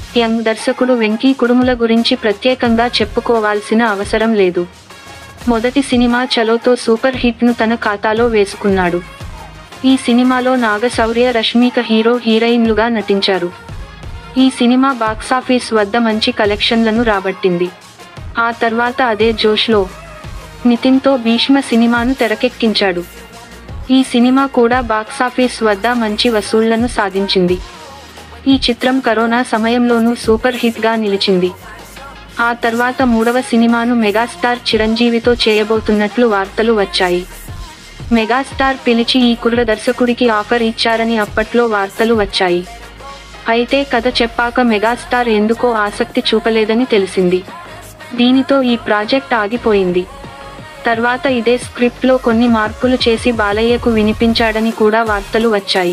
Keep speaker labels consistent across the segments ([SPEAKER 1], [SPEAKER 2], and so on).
[SPEAKER 1] young దర్శకుడు వెంకీ కుడుముల గురించి ప్రత్యేకంగా చెప్పుకోవాల్సిన అవసరం లేదు మొదటి సినిమా చలోతో సూపర్ హిట్ ను తన ఖాతాలో వేసుకున్నాడు ఈ సినిమాలో నాగశౌర్య రష్మిక హీరో హీరోయిన్లుగా నటించారు ఈ సినిమా బాక్సాఫీస్ వద్ద మంచి కలెక్షన్లను రాబట్టింది ఆ తర్వాత అదే జోష్లో నితిన్తో భీష్మ సినిమాను తెరకెక్కించాడు ఈ సినిమా కూడా బాక్సాఫీస్ వద్ద మంచి వసూళ్లను సాధించింది ఈ చిత్రం కరోనా సమయంలోనూ సూపర్ హిట్ గా నిలిచింది ఆ తర్వాత మూడవ సినిమాను మెగాస్టార్ చిరంజీవితో చేయబోతున్నట్లు వార్తలు వచ్చాయి మెగాస్టార్ పిలిచి ఈ కుర్ర దర్శకుడికి ఆఫర్ ఇచ్చారని అప్పట్లో వార్తలు వచ్చాయి అయితే కథ చెప్పాక మెగాస్టార్ ఎందుకో ఆసక్తి చూపలేదని తెలిసింది దీనితో ఈ ప్రాజెక్ట్ ఆగిపోయింది తర్వాత ఇదే స్క్రిప్ట్లో కొన్ని మార్పులు చేసి బాలయ్యకు వినిపించాడని కూడా వార్తలు వచ్చాయి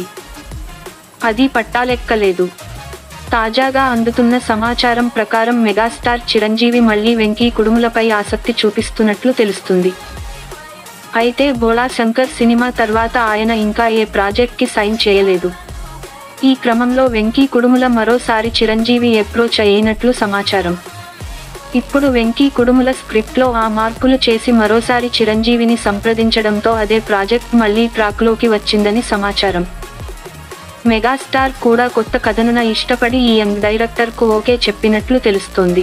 [SPEAKER 1] అది పట్టాలెక్కలేదు తాజాగా అందుతున్న సమాచారం ప్రకారం మెగాస్టార్ చిరంజీవి మళ్లీ వెంకీ కుడుములపై ఆసక్తి చూపిస్తున్నట్లు తెలుస్తుంది అయితే బోళా శంకర్ సినిమా తర్వాత ఆయన ఇంకా ఏ ప్రాజెక్ట్కి సైన్ చేయలేదు ఈ క్రమంలో వెంకీ కుడుముల మరోసారి చిరంజీవి అప్రోచ్ అయినట్లు సమాచారం ఇప్పుడు వెంకీ కుడుముల స్క్రిప్ట్లో ఆ మార్పులు చేసి మరోసారి చిరంజీవిని సంప్రదించడంతో అదే ప్రాజెక్ట్ మళ్లీ ట్రాక్లోకి వచ్చిందని సమాచారం మెగాస్టార్ కూడా కొత్త కథనున ఇష్టపడి ఈ యంగ్ డైరెక్టర్కు ఓకే చెప్పినట్లు తెలుస్తోంది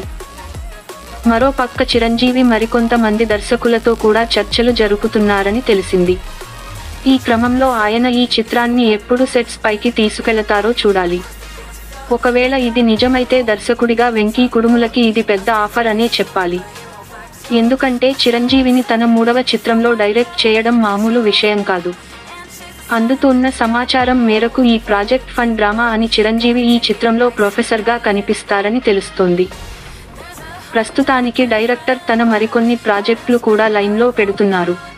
[SPEAKER 1] మరో పక్క చిరంజీవి మరికొంతమంది దర్శకులతో కూడా చర్చలు జరుపుతున్నారని తెలిసింది ఈ క్రమంలో ఆయన ఈ చిత్రాన్ని ఎప్పుడు సెట్స్ పైకి తీసుకెళతారో చూడాలి ఒకవేళ ఇది నిజమైతే దర్శకుడిగా వెంకీ కుడుములకి ఇది పెద్ద ఆఫర్ అనే చెప్పాలి ఎందుకంటే చిరంజీవిని తన మూడవ చిత్రంలో డైరెక్ట్ చేయడం మామూలు విషయం కాదు అందుతున్న సమాచారం మేరకు ఈ ప్రాజెక్ట్ ఫన్ డ్రామా అని చిరంజీవి ఈ చిత్రంలో ప్రొఫెసర్గా కనిపిస్తారని తెలుస్తోంది ప్రస్తుతానికి డైరెక్టర్ తన మరికొన్ని ప్రాజెక్టులు కూడా లైన్లో పెడుతున్నారు